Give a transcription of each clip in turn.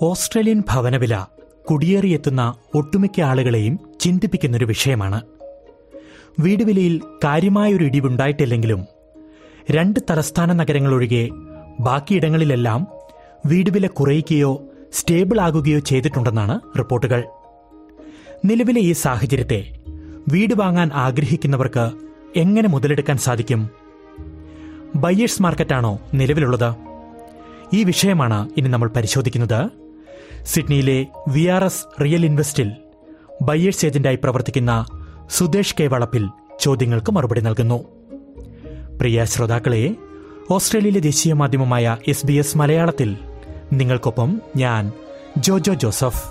Australian ഭവനവില കുടിയേറിയെത്തുന്ന ഒട്ടുമിക്ക ആളുകളെയും ചിന്തിപ്പിക്കുന്നൊരു വിഷയമാണ് വീട് വിലയിൽ കാര്യമായൊരു ഇടിവുണ്ടായിട്ടില്ലെങ്കിലും രണ്ട് തലസ്ഥാന നഗരങ്ങളൊഴികെ ബാക്കിയിടങ്ങളിലെല്ലാം വീട് വില കുറയുകയോ സ്റ്റേബിൾ ആകുകയോ ചെയ്തിട്ടുണ്ടെന്നാണ് റിപ്പോർട്ടുകൾ നിലവിലെ ഈ സാഹചര്യത്തെ വീട് വാങ്ങാൻ ആഗ്രഹിക്കുന്നവർക്ക് എങ്ങനെ മുതലെടുക്കാൻ സാധിക്കും ബയ്യേഴ്സ് മാർക്കറ്റാണോ നിലവിലുള്ളത് ഈ വിഷയമാണ് ഇനി നമ്മൾ പരിശോധിക്കുന്നത് സിഡ്നിയിലെ വി ആർ എസ് റിയൽ ഇൻവെസ്റ്റിൽ ബയ്യേഴ്സ് ഏജന്റായി പ്രവർത്തിക്കുന്ന സുദേശ് കെ വളപ്പിൽ ചോദ്യങ്ങൾക്ക് മറുപടി നൽകുന്നു പ്രിയ ശ്രോതാക്കളെ ഓസ്ട്രേലിയയിലെ ദേശീയ മാധ്യമമായ എസ് ബി എസ് മലയാളത്തിൽ നിങ്ങൾക്കൊപ്പം ഞാൻ ജോജോ ജോസഫ്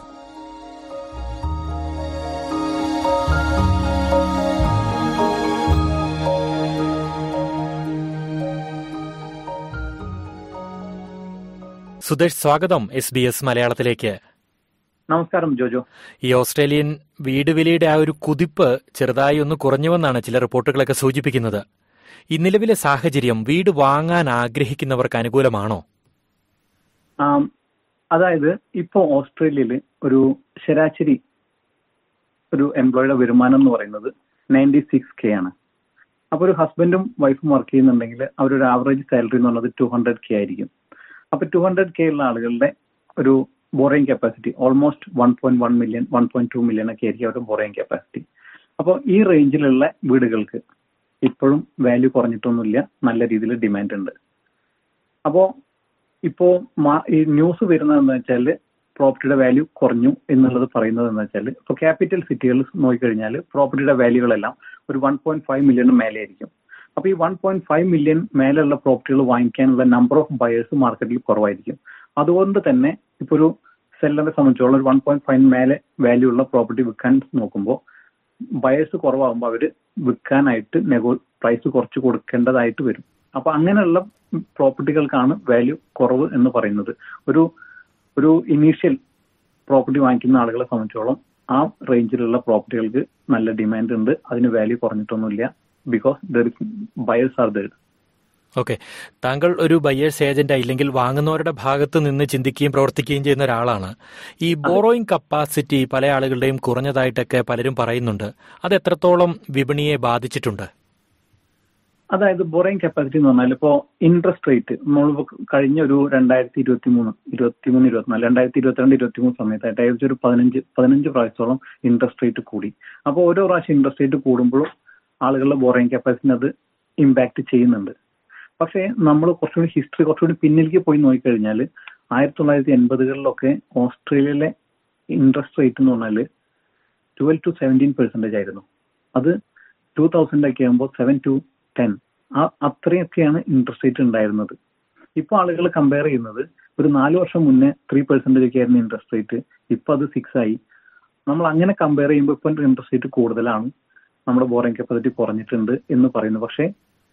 സുദേശ് സ്വാഗതം എസ് ബി എസ് മലയാളത്തിലേക്ക് നമസ്കാരം ജോജോ ഈ ഓസ്ട്രേലിയൻ വീട് വിലയുടെ ആ ഒരു കുതിപ്പ് ചെറുതായി ഒന്ന് കുറഞ്ഞുവെന്നാണ് ചില റിപ്പോർട്ടുകളൊക്കെ സൂചിപ്പിക്കുന്നത് ഈ നിലവിലെ സാഹചര്യം വീട് വാങ്ങാൻ ആഗ്രഹിക്കുന്നവർക്ക് അനുകൂലമാണോ ആം, അതായത് ഇപ്പോ ഓസ്ട്രേലിയയിൽ ഒരു ശരാശരി ഒരു എംപ്ലോയിയുടെ വരുമാനം എന്ന് പറയുന്നത് നയൻറ്റി സിക്സ് കെ ആണ് അപ്പൊ ഒരു ഹസ്ബൻഡും വൈഫും വർക്ക് ചെയ്യുന്നുണ്ടെങ്കിൽ അവരൊരു ആവറേജ് സാലറി എന്ന് പറയുന്നത് ടു ഹൺഡ്രഡ് കെ ആയിരിക്കും അപ്പൊ ടു ഹൺഡ്രഡ് കെ ഉള്ള ആളുകളുടെ ഒരു borrowing capacity almost one point one million one point two million ഒക്കെ ആയിരിക്കും അവരുടെ ബോറിംഗ് കപ്പാസിറ്റി അപ്പോൾ ഈ റേഞ്ചിലുള്ള വീടുകൾക്ക് ഇപ്പോഴും വാല്യൂ കുറഞ്ഞിട്ടൊന്നുമില്ല നല്ല രീതിയിൽ ഡിമാൻഡ് ഉണ്ട് അപ്പോ ഇപ്പോ മാ- ഈ ന്യൂസ് വരുന്നത് എന്താ വെച്ചാൽ പ്രോപ്പർട്ടിയുടെ വാല്യൂ കുറഞ്ഞു എന്നുള്ളത് പറയുന്നത് എന്താ വെച്ചാൽ ഇപ്പൊ ക്യാപിറ്റൽ സിറ്റികൾ നോക്കിക്കഴിഞ്ഞാൽ പ്രോപ്പർട്ടിയുടെ വാല്യൂകളെല്ലാം ഒരു വൺ പോയിന്റ് ഫൈവ് മില്യണ് മേലെ ആയിരിക്കും അപ്പൊ ഈ വൺ പോയിന്റ് ഫൈവ് മില്യൺ മേലെയുള്ള പ്രോപ്പർട്ടികൾ വാങ്ങിക്കാനുള്ള നമ്പർ ഓഫ് ബയേഴ്സ് മാർക്കറ്റിൽ കുറവായിരിക്കും അതുകൊണ്ട് തന്നെ ഇപ്പൊ ഒരു സെല്ലറെ സംബന്ധിച്ചോളം ഒരു വൺ പോയിന്റ് ഫൈവ് മേലെ വാല്യൂ ഉള്ള പ്രോപ്പർട്ടി വിൽക്കാൻ നോക്കുമ്പോൾ ബയേഴ്സ് കുറവാകുമ്പോൾ അവര് വിൽക്കാനായിട്ട് നെഗോ പ്രൈസ് കുറച്ച് കൊടുക്കേണ്ടതായിട്ട് വരും അപ്പൊ അങ്ങനെയുള്ള പ്രോപ്പർട്ടികൾക്കാണ് വാല്യൂ കുറവ് എന്ന് പറയുന്നത് ഒരു ഒരു ഇനീഷ്യൽ പ്രോപ്പർട്ടി വാങ്ങിക്കുന്ന ആളുകളെ സംബന്ധിച്ചോളം ആ റേഞ്ചിലുള്ള പ്രോപ്പർട്ടികൾക്ക് നല്ല ഡിമാൻഡ് ഉണ്ട് അതിന് വാല്യൂ കുറഞ്ഞിട്ടൊന്നുമില്ല because there is buyers are there okay താങ്കൾ ഒരു ബയ്യേഴ്സ് ഏജന്റ് ഇല്ലെങ്കിൽ വാങ്ങുന്നവരുടെ ഭാഗത്ത് നിന്ന് ചിന്തിക്കുകയും പ്രവർത്തിക്കുകയും ചെയ്യുന്ന ഒരാളാണ് ഈ ബോറോയിങ് കപ്പാസിറ്റി പല ആളുകളുടെയും കുറഞ്ഞതായിട്ടൊക്കെ പലരും പറയുന്നുണ്ട് അത് എത്രത്തോളം വിപണിയെ ബാധിച്ചിട്ടുണ്ട് അതായത് ബോറിംഗ് കപ്പാസിറ്റി എന്ന് പറഞ്ഞാൽ ഇപ്പോ ഇൻട്രസ്റ്റ് റേറ്റ് നമ്മളിപ്പോ കഴിഞ്ഞ ഒരു രണ്ടായിരത്തി ഇരുപത്തി മൂന്ന് ഇരുപത്തി മൂന്ന് ഇരുപത്തിനാല് രണ്ടായിരത്തി ഇരുപത്തിരണ്ട് ഇരുപത്തി മൂന്ന് സമയത്തായിട്ട് ഏകദേശം ഒരു പതിനഞ്ച് പതിനഞ്ച് പ്രാവശ്യത്തോളം ഇൻട്രസ്റ്റ് റേറ്റ് കൂടി അപ്പോൾ ഓരോ പ്രാവശ്യം ഇൻട്രസ്റ്റ് റേറ്റ് കൂടുമ്പോഴും ആളുകളുടെ ബോറിംഗ് കപ്പാസിറ്റി അത് ഇമ്പാക്ട് ചെയ്യുന്നുണ്ട് പക്ഷേ നമ്മൾ കുറച്ചുകൂടി ഹിസ്റ്ററി കുറച്ചുകൂടി പിന്നിലേക്ക് പോയി നോക്കിക്കഴിഞ്ഞാൽ ആയിരത്തി തൊള്ളായിരത്തി എൺപതുകളിലൊക്കെ ഓസ്ട്രേലിയയിലെ ഇൻട്രസ്റ്റ് റേറ്റ് എന്ന് പറഞ്ഞാൽ ട്വൽവ് ടു സെവൻറ്റീൻ പെർസെന്റേജ് ആയിരുന്നു അത് ടൂ തൗസൻഡ് ഒക്കെ ആകുമ്പോൾ സെവൻ ടു ടെൻ ആ അത്രയൊക്കെയാണ് ഇൻട്രസ്റ്റ് റേറ്റ് ഉണ്ടായിരുന്നത് ഇപ്പൊ ആളുകൾ കമ്പയർ ചെയ്യുന്നത് ഒരു നാല് വർഷം മുന്നേ ത്രീ പെർസെന്റേജ് ഒക്കെ ആയിരുന്നു ഇൻട്രസ്റ്റ് റേറ്റ് ഇപ്പൊ അത് സിക്സ് ആയി നമ്മൾ അങ്ങനെ കമ്പയർ ചെയ്യുമ്പോൾ ഇപ്പൊ ഇൻട്രസ്റ്റ് റേറ്റ് കൂടുതലാണ് നമ്മുടെ ബോറിംഗ് കപ്പാസിറ്റി കുറഞ്ഞിട്ടുണ്ട് എന്ന് പറയുന്നു പക്ഷേ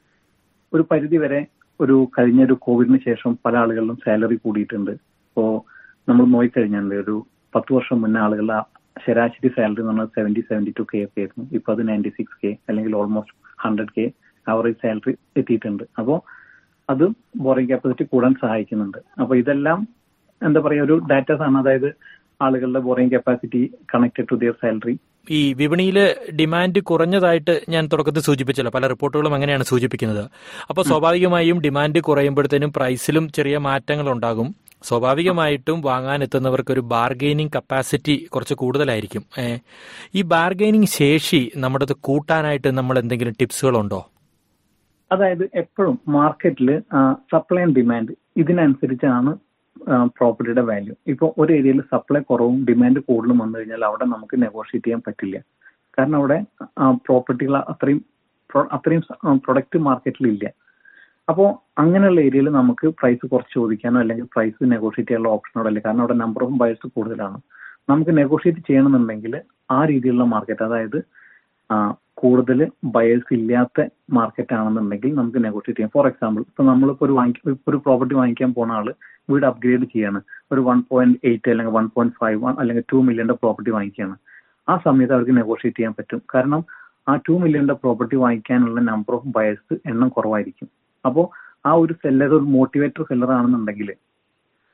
ഒരു പരിധി വരെ ഒരു കഴിഞ്ഞ ഒരു കോവിഡിന് ശേഷം പല ആളുകളിലും സാലറി കൂടിയിട്ടുണ്ട് ഇപ്പോ നമ്മൾ നോക്കിക്കഴിഞ്ഞാൽ ഒരു പത്ത് വർഷം മുന്നേ ആളുകളുടെ ആ ശരാശരി സാലറി എന്ന് പറഞ്ഞാൽ സെവന്റി സെവന്റി ടു കെ ഒക്കെ ആയിരുന്നു ഇപ്പൊ അത് നയൻറ്റി സിക്സ് കെ അല്ലെങ്കിൽ almost hundred K average salary എത്തിയിട്ടുണ്ട് അപ്പോൾ അത് ബോറിംഗ് കപ്പാസിറ്റി കൂടാൻ സഹായിക്കുന്നുണ്ട് അപ്പൊ ഇതെല്ലാം എന്താ പറയാ ഒരു ഡാറ്റാസ് ആണ് അതായത് ആളുകളുടെ borrowing capacity connected to their salary ഈ വിപണിയിൽ ഡിമാൻഡ് കുറഞ്ഞതായിട്ട് ഞാൻ തുടക്കത്തിൽ സൂചിപ്പിച്ചല്ലോ പല റിപ്പോർട്ടുകളും അങ്ങനെയാണ് സൂചിപ്പിക്കുന്നത് അപ്പോൾ സ്വാഭാവികമായും ഡിമാൻഡ് കുറയുമ്പോഴത്തേനും പ്രൈസിലും ചെറിയ മാറ്റങ്ങൾ ഉണ്ടാകും സ്വാഭാവികമായിട്ടും വാങ്ങാൻ എത്തുന്നവർക്ക് ഒരു ബാർഗെയിനിങ് കപ്പാസിറ്റി കുറച്ച് കൂടുതലായിരിക്കും ഏ, ഈ ബാർഗെയിനിങ് ശേഷി നമ്മുടെ അത് കൂട്ടാനായിട്ട് നമ്മൾ എന്തെങ്കിലും ടിപ്സുകളുണ്ടോ അതായത് എപ്പോഴും മാർക്കറ്റിൽ സപ്ലൈ ആൻഡ് ഡിമാൻഡ് ഇതിനനുസരിച്ചാണ് പ്രോപ്പർട്ടിയുടെ വാല്യൂ ഇപ്പോൾ ഒരു ഏരിയയിൽ സപ്ലൈ കുറവും ഡിമാൻഡ് കൂടുതലും വന്നു കഴിഞ്ഞാൽ അവിടെ നമുക്ക് നെഗോഷിയേറ്റ് ചെയ്യാൻ പറ്റില്ല കാരണം അവിടെ പ്രോപ്പർട്ടികൾ അത്രയും pro- അത്രയും പ്രൊഡക്റ്റ് മാർക്കറ്റിൽ ഇല്ല അപ്പോൾ അങ്ങനെയുള്ള ഏരിയയിൽ നമുക്ക് പ്രൈസ് കുറച്ച് ചോദിക്കാനോ അല്ലെങ്കിൽ പ്രൈസ് നെഗോഷിയേറ്റ് ചെയ്യാനുള്ള ഓപ്ഷനോ ഇല്ല കാരണം അവിടെ നമ്പർ ഓഫ് ബയേഴ്സ് കൂടുതലാണ് നമുക്ക് നെഗോഷിയേറ്റ് ചെയ്യണമെന്നുണ്ടെങ്കിൽ ആ രീതിയിലുള്ള മാർക്കറ്റ് അതായത് ആ, കൂടുതൽ ബയേഴ്സ് ഇല്ലാത്ത മാർക്കറ്റ് ആണെന്നുണ്ടെങ്കിൽ നമുക്ക് നെഗോഷിയേറ്റ് ചെയ്യാം ഫോർ എക്സാമ്പിൾ ഇപ്പൊ നമ്മളിപ്പോ ഒരു വാങ്ങി ഇപ്പൊ ഒരു പ്രോപ്പർട്ടി വാങ്ങിക്കാൻ പോണ ആള് വീട് അപ്ഗ്രേഡ് ചെയ്യാണ് ഒരു വൺ പോയിന്റ് എയ്റ്റ് അല്ലെങ്കിൽ വൺ പോയിന്റ് ഫൈവ് അല്ലെങ്കിൽ ടു മില്യന്റെ പ്രോപ്പർട്ടി വാങ്ങിക്കുകയാണ് ആ സമയത്ത് അവർക്ക് നെഗോഷിയേറ്റ് ചെയ്യാൻ പറ്റും കാരണം ആ ടു മില്യന്റെ പ്രോപ്പർട്ടി വാങ്ങിക്കാനുള്ള നമ്പർ ഓഫ് ബയേഴ്സ് എണ്ണം കുറവായിരിക്കും അപ്പോൾ ആ ഒരു സെല്ലർ ഒരു മോട്ടിവേറ്റർ സെല്ലർ ആണെന്നുണ്ടെങ്കിൽ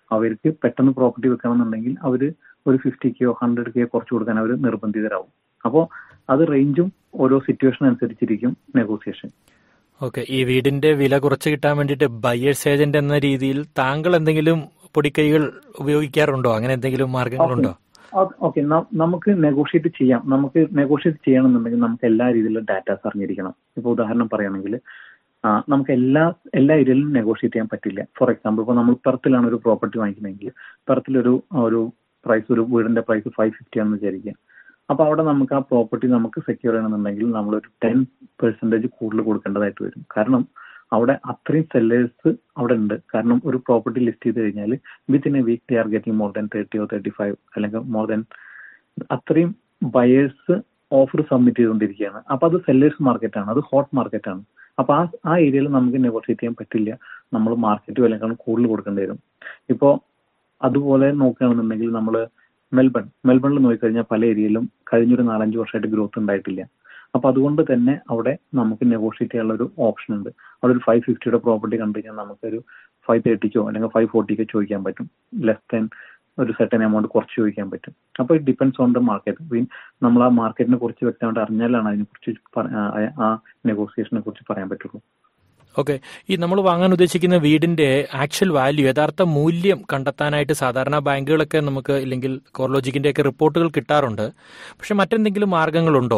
അവർക്ക് പെട്ടെന്ന് പ്രോപ്പർട്ടി വെക്കണമെന്നുണ്ടെങ്കിൽ അവർ ഒരു ഫിഫ്റ്റി കെയോ ഹൺഡ്രഡ് കെയോ കുറച്ച് കൊടുക്കാൻ അവർ നിർബന്ധിതരാകും അപ്പോൾ അത് റേഞ്ചും ഓരോ സിറ്റുവേഷൻ അനുസരിച്ചിരിക്കും നെഗോസിയേഷൻ ഓക്കെ ഈ വീടിന്റെ വില കുറച്ച് കിട്ടാൻ വേണ്ടിയിട്ട് ബയേഴ്സ് ഏജന്റ് എന്ന രീതിയിൽ താങ്കൾ എന്തെങ്കിലും പൊടിക്കൈകൾ ഉപയോഗിക്കാറുണ്ടോ അങ്ങനെ എന്തെങ്കിലും മാർഗങ്ങളുണ്ടോ ഓക്കെ നമുക്ക് നെഗോഷിയേറ്റ് ചെയ്യാം നമുക്ക് നെഗോഷിയേറ്റ് ചെയ്യണമെന്നുണ്ടെങ്കിൽ നമുക്ക് എല്ലാ രീതിയിലും ഡാറ്റാസ് അറിഞ്ഞിരിക്കണം ഇപ്പൊ ഉദാഹരണം പറയുകയാണെങ്കിൽ നമുക്ക് എല്ലാ എല്ലാ ഏരിയയിലും നെഗോഷിയേറ്റ് ചെയ്യാൻ പറ്റില്ല ഫോർ എക്സാമ്പിൾ ഇപ്പോൾ നമ്മൾ പെർത്തിലാണ് ഒരു പ്രോപ്പർട്ടി വാങ്ങിക്കുന്നതെങ്കിൽ പെർത്തിലൊരു ഒരു പ്രൈസ് ഒരു വീടിന്റെ പ്രൈസ് ഫൈവ് ഫിഫ്റ്റി ആണെന്ന് വിചാരിക്കുക അപ്പൊ അവിടെ നമുക്ക് ആ പ്രോപ്പർട്ടി നമുക്ക് സെക്യൂർ ചെയ്യണമെന്നുണ്ടെങ്കിൽ നമ്മളൊരു ടെൻ പെർസെന്റേജ് കൂടുതൽ കൊടുക്കേണ്ടതായിട്ട് വരും കാരണം അവിടെ അത്രയും സെല്ലേഴ്സ് അവിടെ ഉണ്ട് കാരണം ഒരു പ്രോപ്പർട്ടി ലിസ്റ്റ് ചെയ്ത് കഴിഞ്ഞാൽ within a week they are getting more than thirty or thirty five അല്ലെങ്കിൽ മോർ ദാൻ അത്രയും ബയേഴ്സ് ഓഫർ സബ്മിറ്റ് ചെയ്തുകൊണ്ടിരിക്കുകയാണ് അപ്പൊ അത് സെല്ലേഴ്സ് മാർക്കറ്റാണ് അത് ഹോട്ട് മാർക്കറ്റാണ് അപ്പൊ ആ ആ ഏരിയയിൽ നമുക്ക് നെഗോഷിയേറ്റ് ചെയ്യാൻ പറ്റില്ല നമ്മൾ മാർക്കറ്റ് വിലക്കാണ് കൂടുതൽ കൊടുക്കേണ്ടി വരും ഇപ്പോ അതുപോലെ നോക്കുകയാണെന്നുണ്ടെങ്കിൽ നമ്മൾ മെൽബൺ മെൽബണിൽ നോക്കിക്കഴിഞ്ഞാൽ പല ഏരിയയിലും കഴിഞ്ഞൊരു നാലഞ്ച് വർഷമായിട്ട് ഗ്രോത്ത് ഉണ്ടായിട്ടില്ല അപ്പൊ അതുകൊണ്ട് തന്നെ അവിടെ നമുക്ക് നെഗോഷിയേറ്റ് ചെയ്യാനുള്ള ഒരു ഓപ്ഷൻ ഉണ്ട് അവിടെ ഒരു ഫൈവ് ഫിഫ്റ്റിയുടെ പ്രോപ്പർട്ടി കണ്ടു കഴിഞ്ഞാൽ നമുക്കൊരു ഫൈവ് തേർട്ടിക്കോ അല്ലെങ്കിൽ ഫൈവ് ഫോർട്ടിക്കോ ചോദിക്കാൻ പറ്റും ലെസ് ദാൻ ഒരു സെർട്ടൻ എമൗണ്ട് കുറച്ച് ചോദിക്കാൻ പറ്റും അപ്പൊ it depends on the market mean നമ്മൾ ആ മാർക്കറ്റിനെ കുറിച്ച് വ്യക്തമായിട്ട് അറിഞ്ഞാലാണ് അതിനെക്കുറിച്ച് ആ നെഗോസിയേഷനെ കുറിച്ച് പറയാൻ പറ്റുള്ളൂ ഓക്കെ ഈ നമ്മൾ വാങ്ങാൻ ഉദ്ദേശിക്കുന്ന വീടിന്റെ ആക്ച്വൽ വാല്യൂ യഥാർത്ഥ മൂല്യം കണ്ടെത്താനായിട്ട് സാധാരണ ബാങ്കുകളൊക്കെ നമുക്ക് ഇല്ലെങ്കിൽ കോർലോജിക്കിന്റെ ഒക്കെ റിപ്പോർട്ടുകൾ കിട്ടാറുണ്ട് പക്ഷെ മറ്റെന്തെങ്കിലും മാർഗങ്ങളുണ്ടോ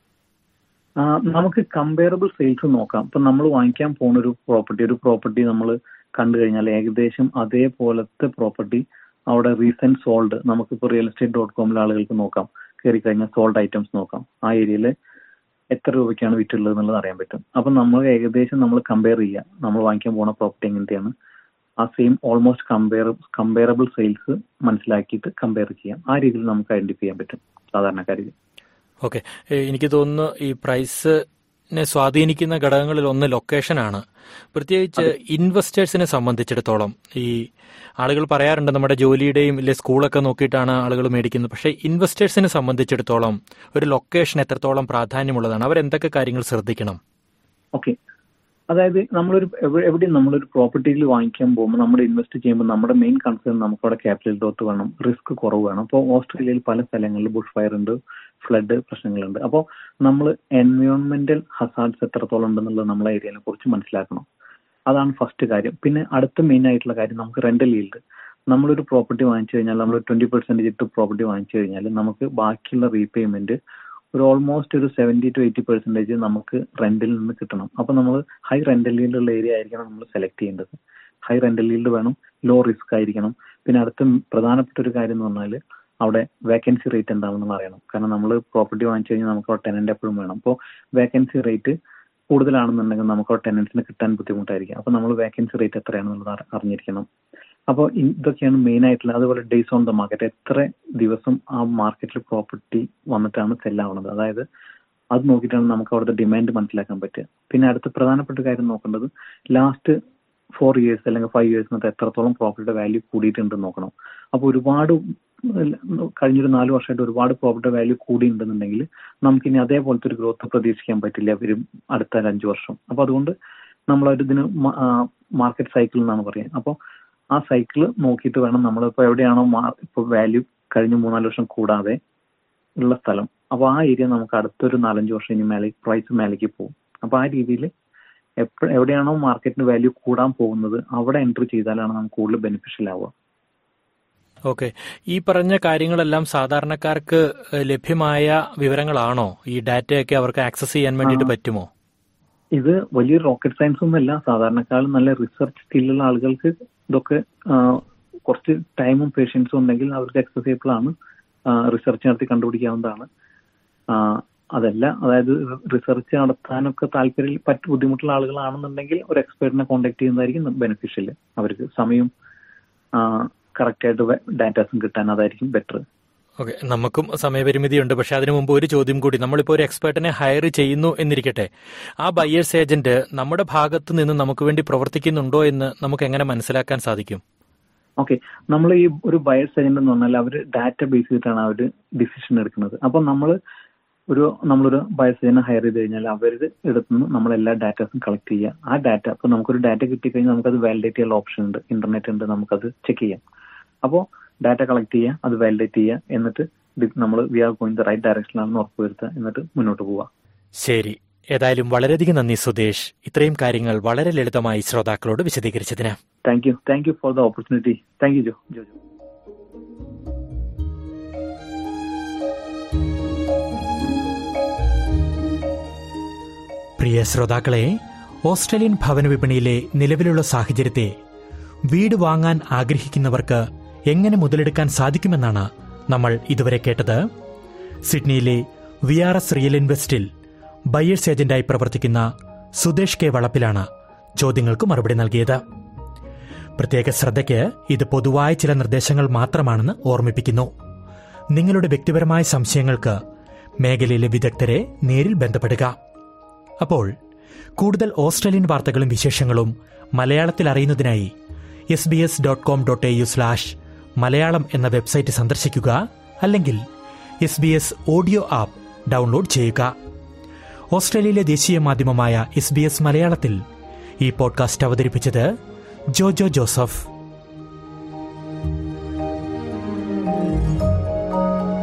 നമുക്ക് കമ്പയറബിൾ സെയിൽസ് നോക്കാം ഇപ്പൊ നമ്മൾ വാങ്ങിക്കാൻ പോകുന്ന ഒരു പ്രോപ്പർട്ടി ഒരു പ്രോപ്പർട്ടി നമ്മൾ കണ്ടു കഴിഞ്ഞാൽ ഏകദേശം അതേപോലത്തെ പ്രോപ്പർട്ടി അവിടെ റീസെന്റ് സോൾഡ് നമുക്കിപ്പോൾ റിയൽ എസ്റ്റേറ്റ് ഡോട്ട് കോമിലെ ആളുകൾക്ക് നോക്കാം കയറി കഴിഞ്ഞാൽ സോൾഡ് ഐറ്റംസ് നോക്കാം ആ ഏരിയയിൽ എത്ര രൂപയ്ക്കാണ് വിറ്റുള്ളത് എന്നുള്ളത് അറിയാൻ പറ്റും അപ്പൊ നമ്മൾ ഏകദേശം നമ്മൾ കമ്പയർ ചെയ്യുക നമ്മൾ വാങ്ങിക്കാൻ പോകുന്ന പ്രോപ്പർട്ടി എങ്ങനത്തെയാണ് ആ same almost compare comparable sales മനസ്സിലാക്കിയിട്ട് കമ്പയർ ചെയ്യാം ആ രീതിയിൽ നമുക്ക് ഐഡന്റിഫൈ ചെയ്യാൻ പറ്റും സാധാരണക്കാരിൽ ഓക്കെ എനിക്ക് തോന്നുന്നു ഈ പ്രൈസിനെ സ്വാധീനിക്കുന്ന ഘടകങ്ങളിൽ ഒന്ന് ലൊക്കേഷനാണ് പ്രത്യേകിച്ച് ഇൻവെസ്റ്റേഴ്സിനെ സംബന്ധിച്ചിടത്തോളം ഈ ആളുകൾ പറയാറുണ്ട് നമ്മുടെ ജോലിയുടെയും ഇല്ലെ സ്കൂളൊക്കെ നോക്കിയിട്ടാണ് ആളുകൾ മേടിക്കുന്നത് പക്ഷേ ഇൻവെസ്റ്റേഴ്സിനെ സംബന്ധിച്ചിടത്തോളം ഒരു ലൊക്കേഷൻ എത്രത്തോളം പ്രാധാന്യമുള്ളതാണ് അവരെന്തൊക്കെ കാര്യങ്ങൾ ശ്രദ്ധിക്കണം ഓക്കെ അതായത് നമ്മളൊരു എവിടെയും നമ്മളൊരു പ്രോപ്പർട്ടിയിൽ വാങ്ങിക്കാൻ പോകുമ്പോൾ നമ്മൾ ഇൻവെസ്റ്റ് ചെയ്യുമ്പോൾ നമ്മുടെ മെയിൻ കൺസേൺ നമുക്കവിടെ ക്യാപിറ്റൽ ഗ്രോത്ത് വേണം റിസ്ക് കുറവ് വേണം അപ്പോൾ ഓസ്ട്രേലിയയിൽ പല സ്ഥലങ്ങളിൽ ബുഷ് ഫയർ ഉണ്ട് ഫ്ലഡ് പ്രശ്നങ്ങളുണ്ട് അപ്പോൾ നമ്മൾ എൻവയോൺമെന്റൽ ഹസാർഡ്സ് എത്രത്തോളം ഉണ്ടെന്നുള്ളത് നമ്മളെ ഏരിയനെ കുറിച്ച് മനസ്സിലാക്കണം അതാണ് ഫസ്റ്റ് കാര്യം പിന്നെ അടുത്ത മെയിൻ ആയിട്ടുള്ള കാര്യം നമുക്ക് റെന്റൽ ഈൽഡ് നമ്മളൊരു പ്രോപ്പർട്ടി വാങ്ങിച്ചു കഴിഞ്ഞാൽ നമ്മൾ ട്വന്റി പെർസെന്റേജ് ഇട്ട് പ്രോപ്പർട്ടി വാങ്ങിച്ചു കഴിഞ്ഞാൽ നമുക്ക് ബാക്കിയുള്ള റീപേയ്മെന്റ് ഒരു ഓൾമോസ്റ്റ് ഒരു സെവന്റി ടു എയ്റ്റി പെർസെന്റേജ് നമുക്ക് റെന്റിൽ നിന്ന് കിട്ടണം അപ്പൊ നമ്മൾ ഹൈ റെന്റൽ ഈൽഡുള്ള ഏരിയ ആയിരിക്കണം നമ്മൾ സെലക്ട് ചെയ്യേണ്ടത് ഹൈ റെന്റൽ ഈൽഡ് വേണം ലോ റിസ്ക് ആയിരിക്കണം പിന്നെ അടുത്ത പ്രധാനപ്പെട്ട ഒരു കാര്യം എന്ന് പറഞ്ഞാൽ അവിടെ വേക്കൻസി റേറ്റ് എന്താണെന്ന് അറിയണം കാരണം നമ്മൾ പ്രോപ്പർട്ടി വാങ്ങിച്ചു കഴിഞ്ഞാൽ നമുക്ക് അവിടെ ടെനന്റ് എപ്പോഴും വേണം അപ്പോൾ വേക്കൻസി റേറ്റ് കൂടുതലാണെന്നുണ്ടെങ്കിൽ നമുക്ക് അവിടെ ടെനൻസിന് കിട്ടാൻ ബുദ്ധിമുട്ടായിരിക്കും അപ്പോൾ നമ്മൾ വേക്കൻസി റേറ്റ് എത്രയാണെന്നുള്ളത് അറിഞ്ഞിരിക്കണം അപ്പോൾ ഇതൊക്കെയാണ് മെയിൻ ആയിട്ടുള്ള അതുപോലെ ഡേയ്സ് ഓൺ ദ മാർക്കറ്റ് എത്ര ദിവസം ആ മാർക്കറ്റിൽ പ്രോപ്പർട്ടി വന്നിട്ടാണ് സെല്ലാവുന്നത് അതായത് അത് നോക്കിയിട്ടാണ് നമുക്ക് അവിടുത്തെ ഡിമാൻഡ് മനസ്സിലാക്കാൻ പറ്റുക പിന്നെ അടുത്ത പ്രധാനപ്പെട്ട കാര്യം നോക്കേണ്ടത് ലാസ്റ്റ് ഫോർ ഇയേഴ്സ് അല്ലെങ്കിൽ ഫൈവ് ഇയേഴ്സിനകത്ത് എത്രത്തോളം പ്രോപ്പർട്ടിയുടെ വാല്യൂ കൂടിയിട്ടുണ്ടെന്ന് നോക്കണം അപ്പോൾ ഒരുപാട് കഴിഞ്ഞൊരു നാല് വർഷമായിട്ട് ഒരുപാട് പ്രോപ്പർട്ടി വാല്യൂ കൂടിയിട്ടുണ്ടെന്നുണ്ടെങ്കിൽ നമുക്കിനി അതേപോലത്തെ ഒരു ഗ്രോത്ത് പ്രതീക്ഷിക്കാൻ പറ്റില്ല വരും അടുത്ത അഞ്ച് വർഷം അപ്പോൾ അതുകൊണ്ട് നമ്മളൊരു ഇതിന് മാർക്കറ്റ് സൈക്കിൾ എന്നാണ് പറയുക അപ്പോൾ ആ സൈക്കിൾ നോക്കിയിട്ട് വേണം നമ്മളിപ്പോൾ എവിടെയാണോ ഇപ്പോൾ വാല്യൂ കഴിഞ്ഞ മൂന്നാല് വർഷം കൂടാതെ ഉള്ള സ്ഥലം അപ്പോൾ ആ ഏരിയ നമുക്ക് അടുത്തൊരു നാലഞ്ച് വർഷം ഇനി മേലെ പ്രൈസ് മേലേക്ക് പോകും അപ്പോൾ ആ രീതിയിൽ എപ്പോഴും എവിടെയാണോ മാർക്കറ്റിന് വാല്യൂ കൂടാൻ പോകുന്നത് അവിടെ എൻട്രി ചെയ്താലാണ് നമുക്ക് കൂടുതൽ ബെനിഫിഷ്യൽ ആവുക ഓക്കെ ഈ പറഞ്ഞ കാര്യങ്ങളെല്ലാം സാധാരണക്കാർക്ക് ലഭ്യമായ വിവരങ്ങളാണോ ഈ ഡാറ്റയൊക്കെ അവർക്ക് ആക്സസ് ചെയ്യാൻ വേണ്ടിയിട്ട് പറ്റുമോ ഇത് വലിയ റോക്കറ്റ് സയൻസ് ഒന്നുമല്ല സാധാരണക്കാരും നല്ല റിസർച്ച് സ്കില്ലുള്ള ആളുകൾക്ക് ഇതൊക്കെ കുറച്ച് ടൈമും പേഷ്യൻസും ഉണ്ടെങ്കിൽ അവർക്ക് അക്സസബിൾ ആണ് റിസർച്ച് നടത്തി കണ്ടുപിടിക്കാവുന്നതാണ് അതല്ല അതായത് റിസർച്ച് നടത്താനൊക്കെ താല്പര്യം പറ്റ ബുദ്ധിമുട്ടുള്ള ആളുകളാണെന്നുണ്ടെങ്കിൽ ഒരു എക്സ്പേർട്ടിനെ കോൺടാക്ട് ചെയ്യുന്നതായിരിക്കും ബെനിഫിഷ്യൽ അവർക്ക് സമയം കറക്റ്റ് ആയിട്ട് ഡാറ്റാസും കിട്ടാൻ അതായിരിക്കും ബെറ്റർ ഓക്കെ നമുക്കും സമയപരിമിതിയുണ്ട് പക്ഷെ അതിനു മുമ്പ് ഒരു ചോദ്യം കൂടി നമ്മളിപ്പോൾ ഒരു എക്സ്പേർട്ടിനെ ഹയർ ചെയ്യുന്നു എന്നിരിക്കട്ടെ ആ ബയേഴ്സ് ഏജന്റ് നമ്മുടെ ഭാഗത്ത് നിന്ന് നമുക്ക് വേണ്ടി പ്രവർത്തിക്കുന്നുണ്ടോ എന്ന് നമുക്ക് എങ്ങനെ മനസ്സിലാക്കാൻ സാധിക്കും ഓക്കെ നമ്മൾ ഈ ഒരു ബയേഴ്സ് ഏജന്റ് എന്ന് പറഞ്ഞാൽ അവർ ഡാറ്റ ബേസ് ചെയ്തിട്ടാണ് അവർ ഡിസിഷൻ എടുക്കുന്നത് അപ്പോൾ നമ്മൾ ഒരു നമ്മളൊരു ബയേഴ്സ് ഏജന്റ് ഹയർ ചെയ്ത് കഴിഞ്ഞാൽ അവരുടെ അടുത്ത് നിന്ന് നമ്മൾ എല്ലാ ഡാറ്റാസും കളക്ട് ചെയ്യുക ആ ഡാറ്റ അപ്പോൾ നമുക്കൊരു ഡാറ്റ കിട്ടിക്കഴിഞ്ഞാൽ നമുക്കത് വാലിഡേറ്റ് ചെയ്യാനുള്ള ഓപ്ഷൻ ഉണ്ട് ഇന്റർനെറ്റ് ഉണ്ട് നമുക്കത് ചെക്ക് ചെയ്യാം അപ്പോൾ ഡാറ്റ കളക്ട് ചെയ്യുക അത് വാലിഡേറ്റ് ചെയ്യുക എന്നിട്ട് നമ്മൾ we are going the right ഡയറക്ഷനിലാണെന്ന് ഉറപ്പുവരുത്തുക എന്നിട്ട് മുന്നോട്ട് പോവുക ശരി ഏതായാലും വളരെയധികം നന്ദി സുദേശ് ഇത്രയും കാര്യങ്ങൾ വളരെ ലളിതമായി ശ്രോതാക്കളോട് വിശദീകരിച്ചതിന് thank you thank you for the opportunity thank you ജോ ജോ ജോ പ്രിയ ശ്രോതാക്കളെ ഓസ്ട്രേലിയൻ ഭവന വിപണിയിലെ നിലവിലുള്ള സാഹചര്യത്തെ വീട് വാങ്ങാൻ ആഗ്രഹിക്കുന്നവർക്ക് എങ്ങനെ മുതലെടുക്കാൻ സാധിക്കുമെന്നാണ് നമ്മൾ ഇതുവരെ കേട്ടത് സിഡ്നിയിലെ വി ആർ എസ് റിയൽ ഇൻവെസ്റ്റിൽ ബയേഴ്സ് ഏജന്റായി പ്രവർത്തിക്കുന്ന സുദേശ് കെ വളപ്പിലാണ് ചോദ്യങ്ങൾക്ക് മറുപടി നൽകിയത് പ്രത്യേക ശ്രദ്ധയ്ക്ക് ഇത് പൊതുവായ ചില നിർദ്ദേശങ്ങൾ മാത്രമാണെന്ന് ഓർമ്മിപ്പിക്കുന്നു നിങ്ങളുടെ വ്യക്തിപരമായ സംശയങ്ങൾക്ക് മേഖലയിലെ വിദഗ്ധരെ നേരിൽ ബന്ധപ്പെടുക അപ്പോൾ കൂടുതൽ ഓസ്ട്രേലിയൻ വാർത്തകളും വിശേഷങ്ങളും മലയാളത്തിൽ അറിയുന്നതിനായി S B S dot com dot A U slash Malayalam എന്ന വെബ്സൈറ്റ് സന്ദർശിക്കുക അല്ലെങ്കിൽ S B S audio app download ചെയ്യുക ഓസ്ട്രേലിയയിലെ ദേശീയ മാധ്യമമായ എസ് ബി എസ് മലയാളത്തിൽ ഈ പോഡ്കാസ്റ്റ് അവതരിപ്പിച്ചത് ജോജോ ജോസഫ്